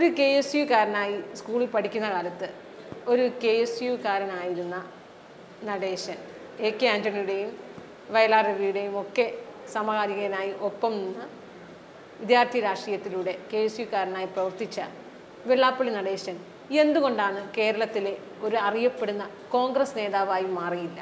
ഒരു കെ എസ് യുക്കാരനായി സ്കൂളിൽ പഠിക്കുന്ന കാലത്ത് ഒരു കെ എസ് യുക്കാരനായിരുന്ന നടേശൻ എ കെ ആൻ്റണിയുടെയും വയലാർ രവിയുടെയും ഒക്കെ സമകാലികനായി ഒപ്പം നിന്ന് വിദ്യാർത്ഥി രാഷ്ട്രീയത്തിലൂടെ കെ എസ് യുക്കാരനായി പ്രവർത്തിച്ച വെള്ളാപ്പള്ളി നടേശൻ എന്തുകൊണ്ടാണ് കേരളത്തിലെ ഒരു അറിയപ്പെടുന്ന കോൺഗ്രസ് നേതാവായി മാറിയില്ല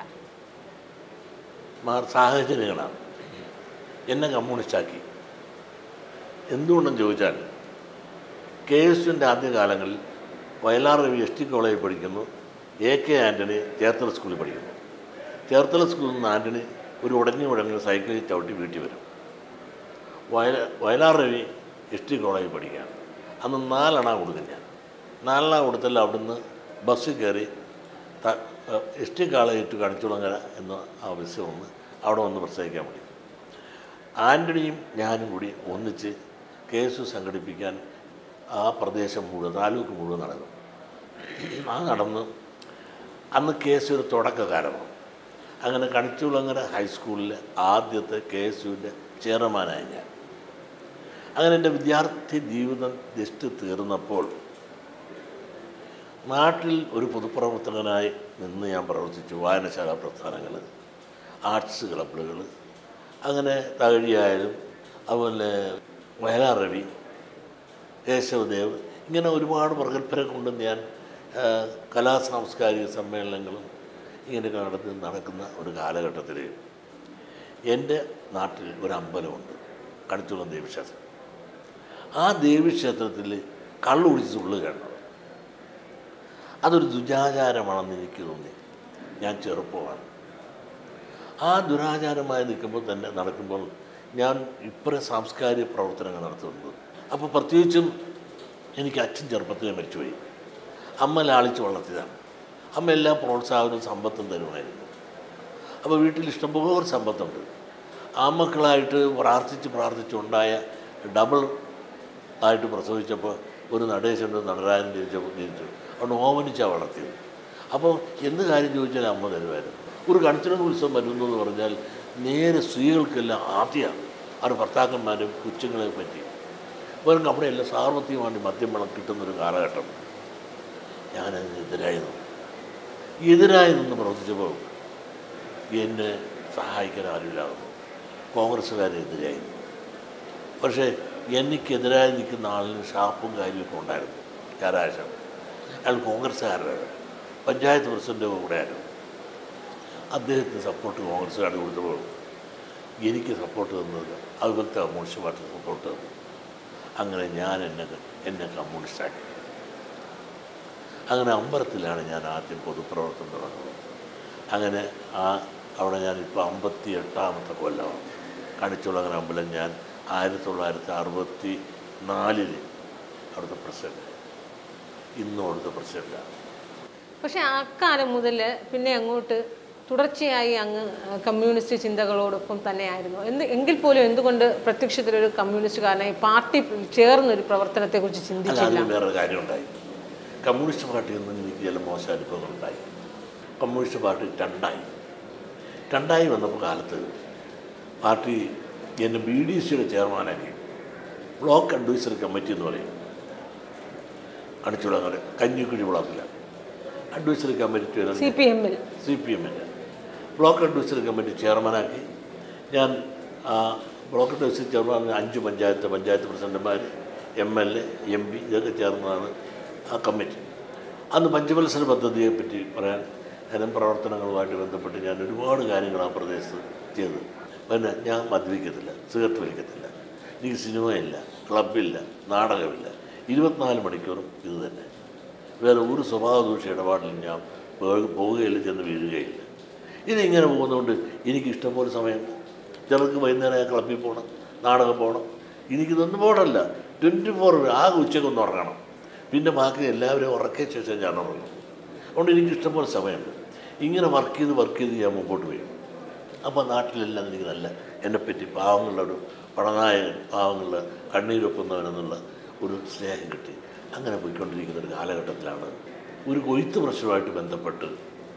മാർ സാഹചര്യങ്ങളാണ് എന്നെ കമ്മ്യൂണിസ്റ്റാക്കി എന്തുകൊണ്ടെന്ന് ചോദിച്ചാൽ കെ എസ് യുവിൻ്റെ ആദ്യകാലങ്ങളിൽ വയലാർ രവി എസ് ടി കോളേജിൽ പഠിക്കുന്നു എ കെ ആൻ്റണി ചേർത്തല സ്കൂളിൽ പഠിക്കുന്നു ചേർത്തല സ്കൂളിൽ നിന്ന് ആൻ്റണി ഒരു ഉടഞ്ഞു മുടങ്ങി സൈക്കിളിൽ ചവിട്ടി വീട്ടിൽ വരും വയല വയലാർ രവി എസ് ടി കോളേജിൽ പഠിക്കുകയാണ് അന്ന് നാലെണ്ണ കൊടുക്കും ഞാൻ നാലെണ്ണ കൊടുത്തല്ല അവിടുന്ന് ബസ്സിൽ കയറി ത- എസ് ടി കോളേജിട്ട് കണിച്ചുളങ്ങര എന്ന ആ ബസ് വന്ന് അവിടെ വന്ന് പ്രസംഗിക്കാൻ വേണ്ടി ആൻ്റണിയും ഞാനും കൂടി ഒന്നിച്ച് കേസ് സംഘടിപ്പിക്കാൻ ആ പ്രദേശം മുഴുവൻ താലൂക്ക് മുഴുവൻ നടന്നു ആ നടന്ന് അന്ന് കേസ് ഒരു തുടക്കകാലമാണ് അങ്ങനെ കണിച്ചുളങ്ങര ഹൈസ്കൂളിലെ ആദ്യത്തെ കെ എസ് യുവിൻ്റെ ചെയർമാനായി ഞാൻ അങ്ങനെ എൻ്റെ വിദ്യാർത്ഥി ജീവിതം ജസ്റ്റ് തീർന്നപ്പോൾ നാട്ടിൽ ഒരു പൊതുപ്രവർത്തകനായി നിന്ന് ഞാൻ പ്രവർത്തിച്ചു വായനശാല പ്രസ്ഥാനങ്ങൾ ആർട്സ് ക്ലബ്ബുകൾ അങ്ങനെ തകഴിയായാലും അതുപോലെ വയലാർ രവി കേശവദേവ് ഇങ്ങനെ ഒരുപാട് പ്രഗത്ഭരെ കൊണ്ട് ഞാൻ ആ, കലാ സാംസ്കാരിക സമ്മേളനങ്ങളും ഇങ്ങനെയൊക്കെ നടന്ന് നടക്കുന്ന ഒരു കാലഘട്ടത്തിൽ എൻ്റെ നാട്ടിൽ ഒരു അമ്പലമുണ്ട് കണിച്ചുളം ദേവീക്ഷേത്രം ആ ദേവീക്ഷേത്രത്തിൽ കള്ളു കുടിച്ച് ഉള്ളു കണ്ടത് അതൊരു ദുരാചാരമാണെന്ന് എനിക്ക് തോന്നി ഞാൻ ചെറുപ്പമാണ് ആ ദുരാചാരമായി നിൽക്കുമ്പോൾ തന്നെ നടക്കുമ്പോൾ ഞാൻ ഇപ്പറ സാംസ്കാരിക പ്രവർത്തനങ്ങൾ നടത്തുന്നത് അപ്പോൾ പ്രത്യേകിച്ചും എനിക്ക് അച്ഛൻ ചെറുപ്പത്തിലേ മരിച്ചുപോയി അമ്മ ലാളിച്ച് വളർത്തിയതാണ് അമ്മ എല്ലാ പ്രോത്സാഹനവും സമ്പത്തും തരുമായിരുന്നു അപ്പോൾ വീട്ടിൽ ഇഷ്ടംപോലെ സമ്പത്തുണ്ട് ആ മക്കളായിട്ട് പ്രാർത്ഥിച്ച് പ്രാർത്ഥിച്ചുണ്ടായ ഡബിൾ ആയിട്ട് പ്രസവിച്ചപ്പോൾ ഒരു നടേശൻ്റെ നടരാജൻ ജനിച്ചപ്പോൾ ജനിച്ചു അതുകൊണ്ട് ഓമനിച്ചാണ് വളർത്തിയത് അപ്പോൾ എന്ത് കാര്യം ചോദിച്ചാലും അമ്മ തരുമായിരുന്നു ഒരു കണിച്ചിടം ഉത്സവം വരുന്നു എന്ന് പറഞ്ഞാൽ നേരെ സ്ത്രീകൾക്കെല്ലാം ആദ്യമാണ് അവരുടെ ഭർത്താക്കന്മാരും കൊച്ചുങ്ങളെ പറ്റി അവർക്ക് അവിടെയെല്ലാം സാർവത്രികമായിട്ട് മദ്യം വെള്ളം കിട്ടുന്നൊരു കാലഘട്ടം ഞാനതിന് എതിരായി നിന്നു എതിരായി നിന്ന് പ്രവർത്തിച്ചപ്പോൾ എന്നെ സഹായിക്കാൻ ആരുമില്ലാകുന്നു കോൺഗ്രസ്സുകാരെതിരായി നിന്നു പക്ഷേ എനിക്കെതിരായി നിൽക്കുന്ന ആളിന് ഷാപ്പും കാര്യമൊക്കെ ഉണ്ടായിരുന്നു ചാരാശം അയാൾ കോൺഗ്രസ്സുകാരനാണ് പഞ്ചായത്ത് പ്രസിഡൻ്റ് കൂടെയായിരുന്നു അദ്ദേഹത്തിന് സപ്പോർട്ട് കോൺഗ്രസ്സുകാർ കൊടുത്തപ്പോൾ എനിക്ക് സപ്പോർട്ട് തന്നത് അതുപോലത്തെ കമ്മ്യൂണിസ്റ്റ് പാർട്ടി സപ്പോർട്ട് തന്നു അങ്ങനെ ഞാൻ എന്നെ എന്നെ കമ്മ്യൂണിസ്റ്റാക്കി അങ്ങനെ അമ്പലത്തിലാണ് ഞാൻ ആദ്യം പൊതുപ്രവർത്തനം തുടങ്ങുന്നത് അങ്ങനെ ആ അവിടെ ഞാൻ ഇപ്പോൾ അമ്പത്തി എട്ടാമത്തെ കൊല്ലമാണ് കണിച്ചുളങ്ങര അമ്പലം ഞാൻ ആയിരത്തി തൊള്ളായിരത്തി അറുപത്തി നാലില് അവിടുത്തെ പ്രസിഡന്റ് ഇന്നും അവിടുത്തെ പ്രസിഡന്റാണ് പക്ഷെ അക്കാലം മുതൽ പിന്നെ അങ്ങോട്ട് തുടർച്ചയായി അങ്ങ് കമ്മ്യൂണിസ്റ്റ് ചിന്തകളോടൊപ്പം തന്നെയായിരുന്നു എന്ത് എങ്കിൽ പോലും എന്തുകൊണ്ട് പ്രത്യക്ഷത്തിലൊരു കമ്മ്യൂണിസ്റ്റുകാരനായി പാർട്ടി ചേർന്നൊരു പ്രവർത്തനത്തെക്കുറിച്ച് അല്ല ചിന്തിച്ചില്ല അതിന് വേറെ കാര്യം ഉണ്ടായി കമ്മ്യൂണിസ്റ്റ് പാർട്ടിയിൽ നിന്ന് എനിക്ക് ചില മോശം അനുഭവങ്ങളുണ്ടായി കമ്മ്യൂണിസ്റ്റ് പാർട്ടി രണ്ടായി രണ്ടായി വന്നപ്പോൾ കാലത്ത് പാർട്ടി എന്നെ ബി ഡി സിയുടെ ചെയർമാനാക്കി ബ്ലോക്ക് അഡ്വൈസറി കമ്മിറ്റി എന്ന് പറയും അടിച്ചുള്ള കഞ്ഞിക്കുഴി ബ്ലോക്കില്ല അഡ്വൈസറി കമ്മിറ്റി സി പി എമ്മിൽ സി പി എമ്മിൻ്റെ ബ്ലോക്ക് അഡ്വൈസറി കമ്മിറ്റി ചെയർമാനാക്കി ഞാൻ ആ ബ്ലോക്ക് അഡ്വൈസറി ചെയർമാൻ അഞ്ച് പഞ്ചായത്ത് പഞ്ചായത്ത് പ്രസിഡന്റുമാർ M L A M P ഇതൊക്കെ ചേർന്നതാണ് ആ കമ്മിറ്റി അന്ന് പഞ്ചവത്സര പദ്ധതിയെ പറ്റി പറയാൻ ജനം പ്രവർത്തനങ്ങളുമായിട്ട് ബന്ധപ്പെട്ട് ഞാൻ ഒരുപാട് കാര്യങ്ങൾ ആ പ്രദേശത്ത് ചെയ്തു പിന്നെ ഞാൻ മദ്യപിക്കത്തില്ല സിഗരറ്റ് വലിക്കത്തില്ല എനിക്ക് സിനിമയില്ല ക്ലബില്ല നാടകമില്ല ഇരുപത്തിനാല് മണിക്കൂറും ഇത് തന്നെ വേറെ ഒരു സ്വഭാവദൂഷ്യ ഇടപാടിലും ഞാൻ പോ- പോവുകയില്ല ചെന്ന് വീഴുകയില്ല ഇതിങ്ങനെ പോകുന്നതുകൊണ്ട് എനിക്ക് ഇഷ്ടംപോലെ സമയമുണ്ട് ചിലർക്ക് വൈകുന്നേരം ക്ലബ്ബിൽ പോകണം നാടകം പോകണം എനിക്കിതൊന്നും പോകണമല്ല ട്വൻറ്റി ഫോർ ആകെ ഉച്ചക്കൊന്ന് ഉറങ്ങണം പിന്നെ ബാക്കി എല്ലാവരും ഉറക്കിയ ശേഷം ഞാൻ ഉറങ്ങും അതുകൊണ്ട് എനിക്ക് ഇഷ്ടംപോലെ സമയമുണ്ട് ഇങ്ങനെ വർക്ക് ചെയ്ത് വർക്ക് ചെയ്ത് ഞാൻ മുമ്പോട്ട് പോയി അപ്പോൾ നാട്ടിലെല്ലാം എനിക്ക് നല്ല എന്നെപ്പറ്റി പാവങ്ങളുടെ ഒരു പണനായകൻ പാവങ്ങളുടെ കണ്ണീരൊപ്പുന്നവനെന്നുള്ള ഒരു സ്നേഹം കിട്ടി അങ്ങനെ പോയിക്കൊണ്ടിരിക്കുന്ന ഒരു കാലഘട്ടത്തിലാണ് ഒരു കൊയ്ത്ത് പ്രശ്നമായിട്ട് ബന്ധപ്പെട്ട്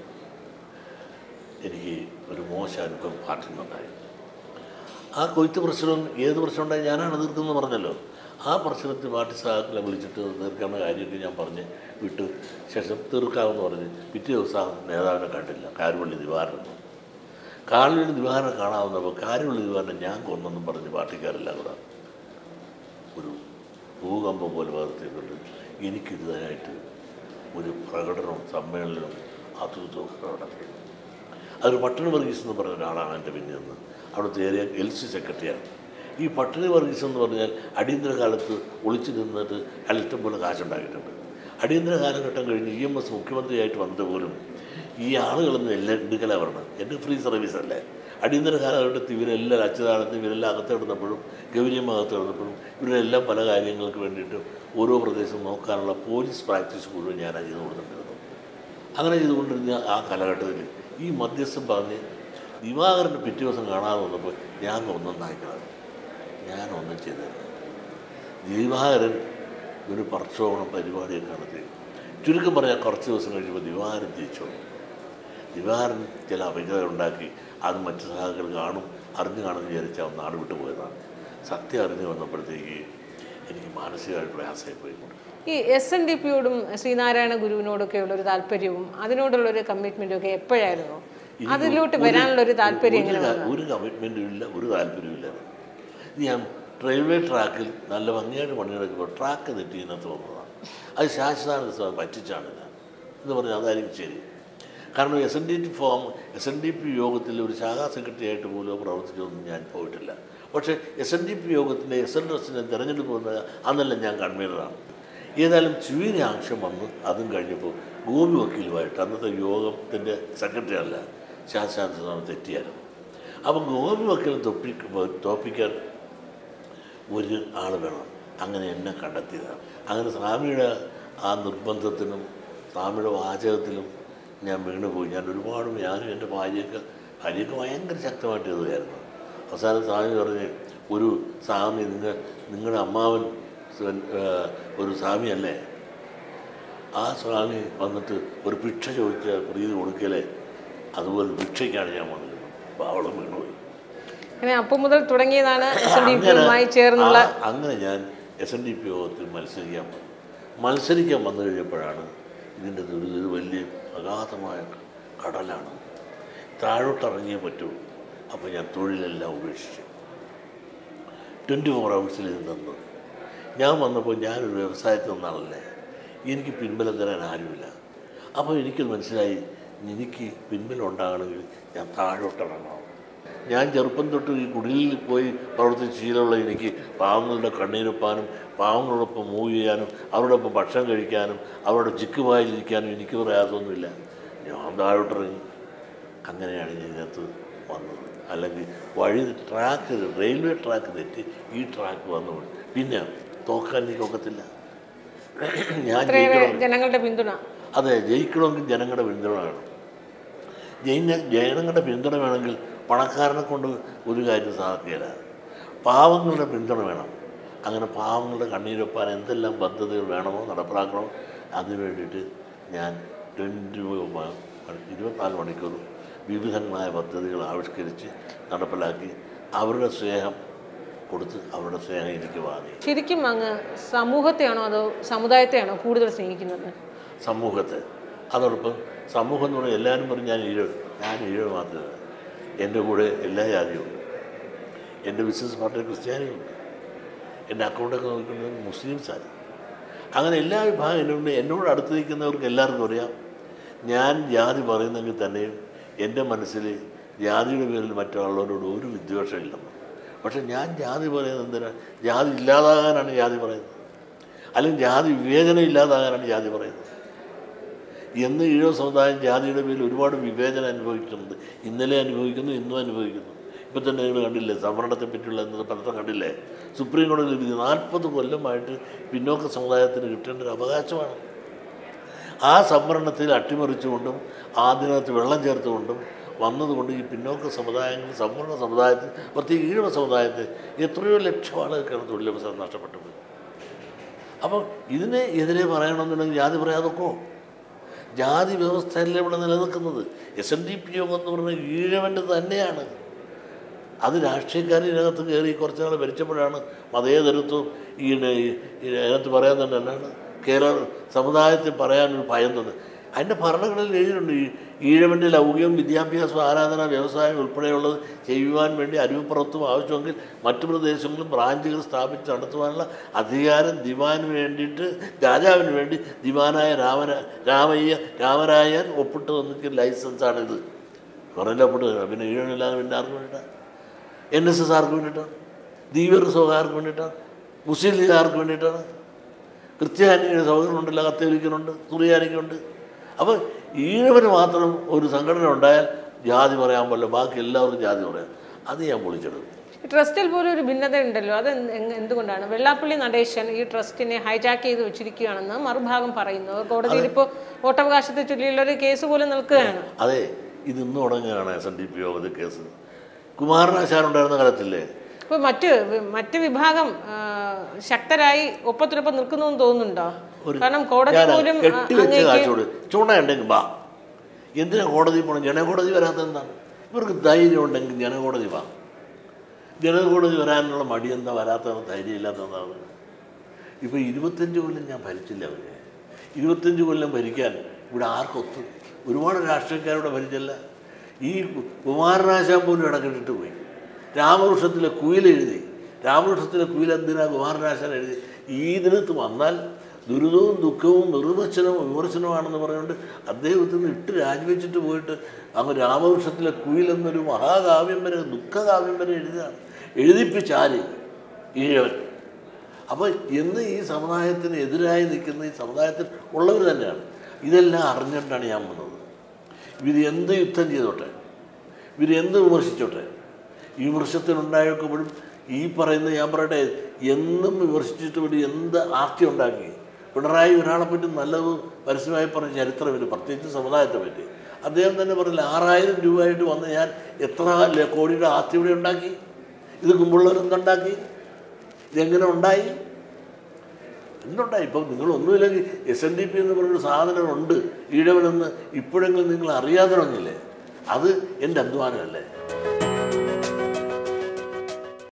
എനിക്ക് ഒരു മോശം അനുഭവം പാർട്ടിന്നുണ്ടായി ആ കൊയ്ത്ത് പ്രശ്നം ഏത് പ്രശ്നം ഉണ്ടായി ഞാനാണ് തീർക്കുന്നത് പറഞ്ഞല്ലോ ആ പ്രശ്നത്തിൽ പാർട്ടി സഹാക്കളെ വിളിച്ചിട്ട് തീർക്കേണ്ട കാര്യമൊക്കെ ഞാൻ പറഞ്ഞ് വിട്ടു ശേഷം തീർക്കാമെന്ന് പറഞ്ഞ് പിറ്റേ ദിവസം ആ നേതാവിനെ കണ്ടില്ല കാരുവള്ളി ദിവാരൻ കാരുവള്ളി ദിവാരനെ കാണാവുന്നപ്പോൾ കാരുവള്ളി ദിവാരനെ ഞാൻ കൊന്നെന്നും പറഞ്ഞ് പാർട്ടിക്കാരെല്ലാം കൂടെ ഒരു ഭൂകമ്പം പോലെ പകർത്തിക്കൊണ്ട് എനിക്കിതിനായിട്ട് ഒരു പ്രകടനവും സമ്മേളനവും അതും ഇതും നടത്തി അതൊരു പട്ടണി വർഗീസ് എന്ന് പറഞ്ഞ ഒരാളാണ് എൻ്റെ പിന്നിൽ നിന്ന് അവിടുത്തെ ഏരിയ എൽ സി സെക്രട്ടറിയാണ് ഈ പട്ടണി വർഗീസ് എന്ന് പറഞ്ഞാൽ അടിയന്തര കാലത്ത് ഒളിച്ചു നിന്നിട്ട് അയാൾ ഇഷ്ടം പോലെ കാശുണ്ടാക്കിയിട്ടുണ്ട് അടിയന്തര കാലഘട്ടം കഴിഞ്ഞ് ഇ എം എസ് മുഖ്യമന്ത്രിയായിട്ട് വന്നത് പോലും ഈ ആളുകളൊന്നും എല്ലാം എടുക്കല പറഞ്ഞത് എൻ്റെ ഫ്രീ സർവീസ് അല്ലേ അടിയന്തര കാലഘട്ടത്തിൽ ഇവരെല്ലാം അച്യുതാനന്ദ ഇവരെല്ലാം അകത്തിടുന്നപ്പോഴും ഗൗരിയമ്മ അകത്തിടുന്നപ്പോഴും ഇവരെല്ലാം പല കാര്യങ്ങൾക്ക് വേണ്ടിയിട്ടും ഓരോ പ്രദേശം നോക്കാനുള്ള പോലീസ് പ്രാക്ടീസ് മുഴുവൻ ഞാൻ ചെയ്ത് കൊടുത്തിട്ടുണ്ടായിരുന്നു അങ്ങനെ ചെയ്തുകൊണ്ടിരുന്ന ആ കാലഘട്ടത്തിൽ ഈ മധ്യസ്ഥം പറഞ്ഞ് ദിവാകരൻ്റെ പിറ്റേ ദിവസം കാണാതെ വന്നപ്പോൾ ഞാൻ ഒന്നും നായിക്കണം ഞാൻ ഒന്നും ചെയ്തില്ല ദിവാകരൻ ഒരു പ്രക്ഷോഭണം പരിപാടിയൊക്കെ നടത്തി ചുരുക്കം പറയാൻ കുറച്ച് ദിവസം കഴിയുമ്പോൾ ദിവാകരൻ തിരിച്ചു വന്നു. ദിവാകരൻ ചില അപകടം ഉണ്ടാക്കി അത് മറ്റു സഹാക്കൾ കാണും അറിഞ്ഞു കാണുമെന്ന് വിചാരിച്ച് അവൻ നാട് വിട്ടു പോയതാണ് സത്യം അറിഞ്ഞു വന്നപ്പോഴത്തേക്ക് എനിക്ക് മാനസികമായിട്ട് പ്രയാസമായി പോയി ഈ എസ് എൻ ഡി പിയോടും ശ്രീനാരായണ ഗുരുവിനോടൊക്കെ ഉള്ള ഒരു താല്പര്യവും അതിനോടുള്ള ഒരു കമ്മിറ്റ്മെന്റും ഒക്കെ എപ്പോഴായിരുന്നു എനിക്ക് അതിലോട്ട് ഒരു- വരാനുള്ള ഒരു താല്പര്യം ഒരു എങ്ങനെ ക- വന്നു ഒരു കമ്മിറ്റ്മെൻറ്റും ഇല്ല ഒരു താല്പര്യവും ഇല്ല ഇത് ഞാൻ റെയിൽവേ ട്രാക്കിൽ നല്ല ഭംഗിയായിട്ട് പണിയെടുക്കുമ്പോൾ ട്രാക്ക് തെറ്റി ഇതിനകത്ത് വന്നതാണ് അത് ശാശ്വതാനന്ദ പറ്റിച്ചാണ് ഞാൻ എന്ന് പറഞ്ഞാൽ അതായിരിക്കും ശരി കാരണം S N D T form S N D P യോഗത്തിൽ ഒരു ശാഖാ സെക്രട്ടറി ആയിട്ട് പോലും പ്രവർത്തിച്ചൊന്നും ഞാൻ പോയിട്ടില്ല പക്ഷേ എസ് എൻ ഡി പി യോഗത്തിൻ്റെ എസ് എൻ ഡ്രസ്സിനെ തിരഞ്ഞെടുപ്പ് വന്ന അന്നെല്ലാം ഞാൻ കൺവീനറാണ് ഏതായാലും ചുവീന ആവശ്യം വന്ന് അതും കഴിഞ്ഞപ്പോൾ ഗോപി വക്കീലുമായിട്ട് അന്നത്തെ യോഗത്തിൻ്റെ സെക്രട്ടറി അല്ല ശാസ്ത്രാന്തം തെറ്റിയായിരുന്നു അപ്പം ഗോപി വക്കീൽ തൊപ്പി തോപ്പിക്കാൻ ഒരു ആൾ വേണം അങ്ങനെ എന്നെ കണ്ടെത്തിയതാണ് അങ്ങനെ സ്വാമിയുടെ ആ നിർബന്ധത്തിനും സ്വാമിയുടെ വാചകത്തിലും ഞാൻ വീണുപോയി ഞാൻ ഒരുപാട് ഞാനും എൻ്റെ ഭാര്യയൊക്കെ ഭാര്യയൊക്കെ ഭയങ്കര ശക്തമായിട്ട് എഴുതുകയായിരുന്നു അവസാനം സ്വാമി പറഞ്ഞ് ഒരു സ്വാമി നിങ്ങൾ നിങ്ങളുടെ അമ്മാവൻ സ്വൻ- ഏ, ഒരു സ്വാമിയല്ലേ ആ സ്വാമി വന്നിട്ട് ഒരു ഭിക്ഷ ചോദിച്ച പ്രീതി കൊടുക്കലേ അതുപോലെ ഭിക്ഷയ്ക്കാണ് ഞാൻ വന്നത് അപ്പോൾ അവളും വീണുപോയി അങ്ങനെ അപ്പം മുതൽ തുടങ്ങിയതാണ് എസ് എൻ ഡി അങ്ങനെ പിയുമായി ചേർന്നുള്ള ആ- അങ്ങനെ ഞാൻ എസ് എൻ ഡി പി യോഗത്തിൽ മത്സരിക്കാൻ വന്നു മത്സരിക്കാൻ വന്നു കഴിഞ്ഞപ്പോഴാണ് ഇതിൻ്റെ ഒരു ഇത് വലിയ അഗാധമായ കടലാണ് താഴോട്ടിറങ്ങിയേ പറ്റൂ അപ്പോൾ ഞാൻ തൊഴിലെല്ലാം ഉപേക്ഷിച്ചു ട്വൻറ്റി ഫോർ അവേഴ്സിൽ ഇത് നിന്നു ഞാൻ വന്നപ്പോൾ ഞാനൊരു വ്യവസായത്തിൽ നിന്നാണല്ലേ എനിക്ക് പിൻബലം തരാൻ ആരുമില്ല അപ്പോൾ എനിക്കത് മനസ്സിലായി എനിക്ക് പിൻബലം ഉണ്ടാകണമെങ്കിൽ ഞാൻ താഴോട്ടിറങ്ങണം ഞാൻ ചെറുപ്പം തൊട്ട് ഈ കുടിലിൽ പോയി പ്രവർത്തിച്ച ശീലമുള്ള എനിക്ക് പാവങ്ങളുടെ കണ്ണീരൊപ്പാനും പാവങ്ങളോടൊപ്പം മൂവ് ചെയ്യാനും അവരോടൊപ്പം ഭക്ഷണം കഴിക്കാനും അവരുടെ ചിക്കുവായിലിരിക്കാനും എനിക്ക് പ്രയാസമൊന്നുമില്ല ഞാൻ താഴോട്ടിറങ്ങി അങ്ങനെയാണ് ഞാൻ ഇതിനകത്ത് വന്നത് അല്ലെങ്കിൽ വഴി ട്രാക്ക് റെയിൽവേ ട്രാക്ക് തെറ്റി ഈ ട്രാക്ക് വന്നു പിന്നെ തോക്കാൻ എനിക്ക് ഒക്കത്തില്ല ഞാൻ ഇത്രയേറെ ജയിക്കണം ജനങ്ങളുടെ പിന്തുണ അതെ ജയിക്കണമെങ്കിൽ ജനങ്ങളുടെ പിന്തുണ വേണം ജയിന ജനങ്ങളുടെ പിന്തുണ വേണമെങ്കിൽ പണക്കാരനെ കൊണ്ട് ഒരു കാര്യം സാധിക്കില്ല പാവങ്ങളുടെ പിന്തുണ വേണം അങ്ങനെ പാവങ്ങളുടെ കണ്ണീരൊപ്പാൻ എന്തെല്ലാം പദ്ധതികൾ വേണമോ നടപ്പിലാക്കണമോ അതിനു വേണ്ടിയിട്ട് ഞാൻ ട്വൻറ്റി ഇരുപത്തിനാല് മണിക്കൂർ വിവിധങ്ങളായ പദ്ധതികൾ ആവിഷ്കരിച്ച് നടപ്പിലാക്കി അവരുടെ സ്നേഹം കൊടുത്ത് അവരുടെ സ്നേഹം എനിക്ക് വാങ്ങി ശരിക്കും അങ്ങ് സമൂഹത്തെയാണോ അതോ സമുദായത്തെയാണോ കൂടുതൽ സ്നേഹിക്കുന്നത് സമൂഹത്തെ അതോടൊപ്പം സമൂഹം എന്ന് പറഞ്ഞാൽ എല്ലാവരും പറയും ഞാൻ ഈഴവ് ഞാൻ ഈഴവ് മാത്രമല്ല എൻ്റെ കൂടെ എല്ലാ ജാതിയും ഉണ്ട് എൻ്റെ ബിസിനസ് പാർട്ട്ണർ ക്രിസ്ത്യാനിയുണ്ട് എൻ്റെ അക്കൗണ്ടൊക്കെ നോക്കുന്നത് മുസ്ലിംസാണ് അങ്ങനെ എല്ലാ വിഭാഗം എന്നോട് എന്നോട് അടുത്ത് നിൽക്കുന്നവർക്ക് എല്ലാവർക്കും അറിയാം ഞാൻ ജാതി പറയുന്നെങ്കിൽ തന്നെയും എൻ്റെ മനസ്സിൽ ജാതിയുടെ പേരിൽ മറ്റുള്ളവരോട് ഒരു വിദ്വേഷമില്ലെന്ന് പക്ഷെ ഞാൻ ജാതി പറയുന്നത് എന്തിനാ ജാതി ഇല്ലാതാകാനാണ് ജാതി പറയുന്നത് അല്ലെങ്കിൽ ജാതി വിവേചനം ഇല്ലാതാകാനാണ് ജാതി പറയുന്നത് എന്ന് ഈഴോ സമുദായം ജാതിയുടെ പേരിൽ ഒരുപാട് വിവേചനം അനുഭവിക്കുന്നുണ്ട് ഇന്നലെ അനുഭവിക്കുന്നു ഇന്നും അനുഭവിക്കുന്നു ഇപ്പം തന്നെ നിങ്ങൾ കണ്ടില്ലേ സംവരണത്തെ പറ്റിയുള്ള എന്നത് പത്രം കണ്ടില്ലേ സുപ്രീം കോടതി വിധി നാൽപ്പത് കൊല്ലമായിട്ട് പിന്നോക്ക സമുദായത്തിന് കിട്ടേണ്ട ഒരു അവകാശമാണ് ആ സംവരണത്തിൽ അട്ടിമറിച്ചുകൊണ്ടും അതിനകത്ത് വെള്ളം ചേർത്തുകൊണ്ടും വന്നതുകൊണ്ട് ഈ പിന്നോക്ക സമുദായങ്ങൾ സംവരണ സമുദായത്തിൽ പ്രത്യേക ഈഴവ സമുദായത്തിൽ എത്രയോ ലക്ഷം ആളുകൾക്കാണ് തൊഴിലവസരം നഷ്ടപ്പെട്ടു പോയി അപ്പോൾ ഇതിനെ എതിരെ പറയണമെന്നുണ്ടെങ്കിൽ ജാതി പറയാതൊക്കോ ജാതി വ്യവസ്ഥയല്ലേ ഇവിടെ നിലനിൽക്കുന്നത് എസ് എൻ ഡി പി യോഗം എന്ന് പറഞ്ഞാൽ ഈഴവൻ്റെ തന്നെയാണ് അത് രാഷ്ട്രീയക്കാർ ഇതിനകത്ത് കയറി കുറച്ച് നാൾ ഭരിച്ചപ്പോഴാണ് മതേതരത്വം ഈ ഈ അതിനകത്ത് പറയാൻ തന്നെ എന്നാണ് കേരള സമുദായത്തിൽ പറയാനൊരു ഭയം തോന്നുന്നു അതിൻ്റെ ഭരണഘടനയിൽ എഴുതിയിട്ടുണ്ട് ഈ ഈഴവൻ്റെ ലൗകികം വിദ്യാഭ്യാസം ആരാധന വ്യവസായം ഉൾപ്പെടെയുള്ളത് ചെയ്യുവാൻ വേണ്ടി അരുവിപ്പുറത്തും ആവശ്യമെങ്കിൽ മറ്റു പ്രദേശങ്ങളിലും ബ്രാഞ്ചുകൾ സ്ഥാപിച്ച് നടത്തുവാനുള്ള അധികാരം ദിവാന് വേണ്ടിയിട്ട് രാജാവിന് വേണ്ടി ദിവാനായ രാമന രാമയ്യ രാമരായൻ ഒപ്പിട്ട് തന്നിട്ട് ലൈസൻസാണിത് കുറേ ഒപ്പിട്ട് പിന്നെ ഈഴവനില്ലാതെ പിന്നെ ആർക്ക് വേണ്ടിയിട്ടാണ് എൻ എസ് എസ് ആർക്ക് വേണ്ടിയിട്ടാണ് ദീപറിസവ് ആർക്ക് വേണ്ടിയിട്ടാണ് മുസ്ലിം ലീഗ് ആർക്ക് വേണ്ടിയിട്ടാണ് ക്രിസ്ത്യാനിയുടെ സഹോദരനുണ്ടല്ലോ കത്തോലിക്കനുണ്ട് തുറിയാനിക്കുണ്ട് അപ്പോൾ ഈഴവന് മാത്രം ഒരു സംഘടന ഉണ്ടായാൽ ജാതി പറയാൻ പാടില്ല ബാക്കി എല്ലാവർക്കും ജാതി പറയാം അത് ഞാൻ പൊളിച്ചെടുക്കും ഈ ട്രസ്റ്റിൽ പോലും ഒരു ഭിന്നത ഉണ്ടല്ലോ അത് എന്ത്- എന്ത് എന്തുകൊണ്ടാണ് വെള്ളാപ്പള്ളി നടേശൻ ഈ ട്രസ്റ്റിനെ ഹൈജാക്ക് ചെയ്ത് വെച്ചിരിക്കുകയാണെന്ന് മറുഭാഗം പറയുന്നു കോടതിയിൽ ഇപ്പോൾ വോട്ടവകാശത്തെ ചൊല്ലിയുള്ള ഒരു കേസ് പോലും നിൽക്കുകയാണ് അതെ ഇത് ഇന്ന് തുടങ്ങുകയാണ് എസ് എൻ ഡി പി യോഗത്തിൽ കേസ് കുമാരനാശാൻ ഉണ്ടായിരുന്ന കാലത്തില്ലേ ഇപ്പോൾ മറ്റ് വി- മറ്റ് വിഭാഗം ആ, ശക്തരായി ഒപ്പത്തിനൊപ്പം നിൽക്കുന്നു എന്ന് തോന്നുന്നുണ്ടോ കാരണം കോടതി ഞാൻ പോലും ആ, കെട്ടിവെച്ച് അങ്ങേക്ക് കാച്ചോട് ചൂണ്ടയുണ്ടെങ്കിൽ വാ എന്തിനാ കോടതി പോകണം ജനകോടതി വരാത്തത് എന്താണ് ഇവർക്ക് ധൈര്യം ഉണ്ടെങ്കിൽ ജനകോടതി വാ ജനകോടതി വരാനുള്ള മടി എന്താ വരാത്തത് ധൈര്യം ഇല്ലാത്തതാണ് ഇപ്പോൾ ഇരുപത്തഞ്ച് കൊല്ലം ഞാൻ ഭരിച്ചില്ല അവരെ ഇരുപത്തഞ്ച് കൊല്ലം ഭരിക്കാൻ ഇവിടെ ആർക്കൊത്തു ഒരുപാട് രാഷ്ട്രീയക്കാരുടെ ഭരിച്ചല്ല ഈ കുമാരനാശാൻ പോലും ഇടക്കിട്ടിട്ട് പോയി രാമവൃക്ഷത്തിലെ കുയിൽ എഴുതി രാമവൃക്ഷത്തിലെ കുയിൽ എന്തിനാ കുമാരനാശാൻ എഴുതി ഈ ഇതിനകത്ത് വന്നാൽ ദുരിതവും ദുഃഖവും നിർവചനവും വിമർശനമാണെന്ന് പറഞ്ഞുകൊണ്ട് അദ്ദേഹത്തിന് ഇട്ട് രാജിവെച്ചിട്ട് പോയിട്ട് അങ്ങ് രാമവൃക്ഷത്തിലെ കുയിൽ എന്നൊരു മഹാകാവ്യം വരെ ദുഃഖകാവ്യം വരെ എഴുതിയതാണ് എഴുതിപ്പിച്ച് ആര് ഈഴവൻ അപ്പോൾ എന്ന് ഈ സമുദായത്തിന് എതിരായി നിൽക്കുന്ന ഈ സമുദായത്തിൽ ഉള്ളവർ തന്നെയാണ് ഇതെല്ലാം അറിഞ്ഞിട്ടാണ് ഞാൻ വന്നത് ഇവർ എന്ത് യുദ്ധം ചെയ്തോട്ടെ ഇവർ എന്ത് വിമർശിച്ചോട്ടെ ഈ വിമർശത്തിനുണ്ടായപ്പോഴും ഈ പറയുന്ന ഞാൻ പറയട്ടെ എന്നും വിമർശിച്ചിട്ട് വേണ്ടി എന്ത് ആർത്തി ഉണ്ടാക്കി പിണറായി ഒരാളെ പറ്റി നല്ലത് പരസ്യമായി പറഞ്ഞ ചരിത്രമില്ല പ്രത്യേകിച്ച് സമുദായത്തെ പറ്റി അദ്ദേഹം തന്നെ പറഞ്ഞില്ല ആറായിരം രൂപയായിട്ട് വന്ന് ഞാൻ എത്ര ല- കോടിയുടെ ആസ്തി ഇവിടെ ഉണ്ടാക്കി ഇത് മുമ്പുള്ളവരെന്തുണ്ടാക്കി ഇതെങ്ങനെ ഉണ്ടായി എന്തുണ്ടായി ഇപ്പം നിങ്ങളൊന്നുമില്ലെങ്കിൽ എസ് എൻ ഡി പി എന്ന് പറയുന്ന സാധനമുണ്ട് ഈഴവനെന്ന് ഇപ്പോഴെങ്കിലും നിങ്ങൾ അറിയാതെ തുടങ്ങിയില്ലേ അത് എൻ്റെ അധ്വാനമല്ലേ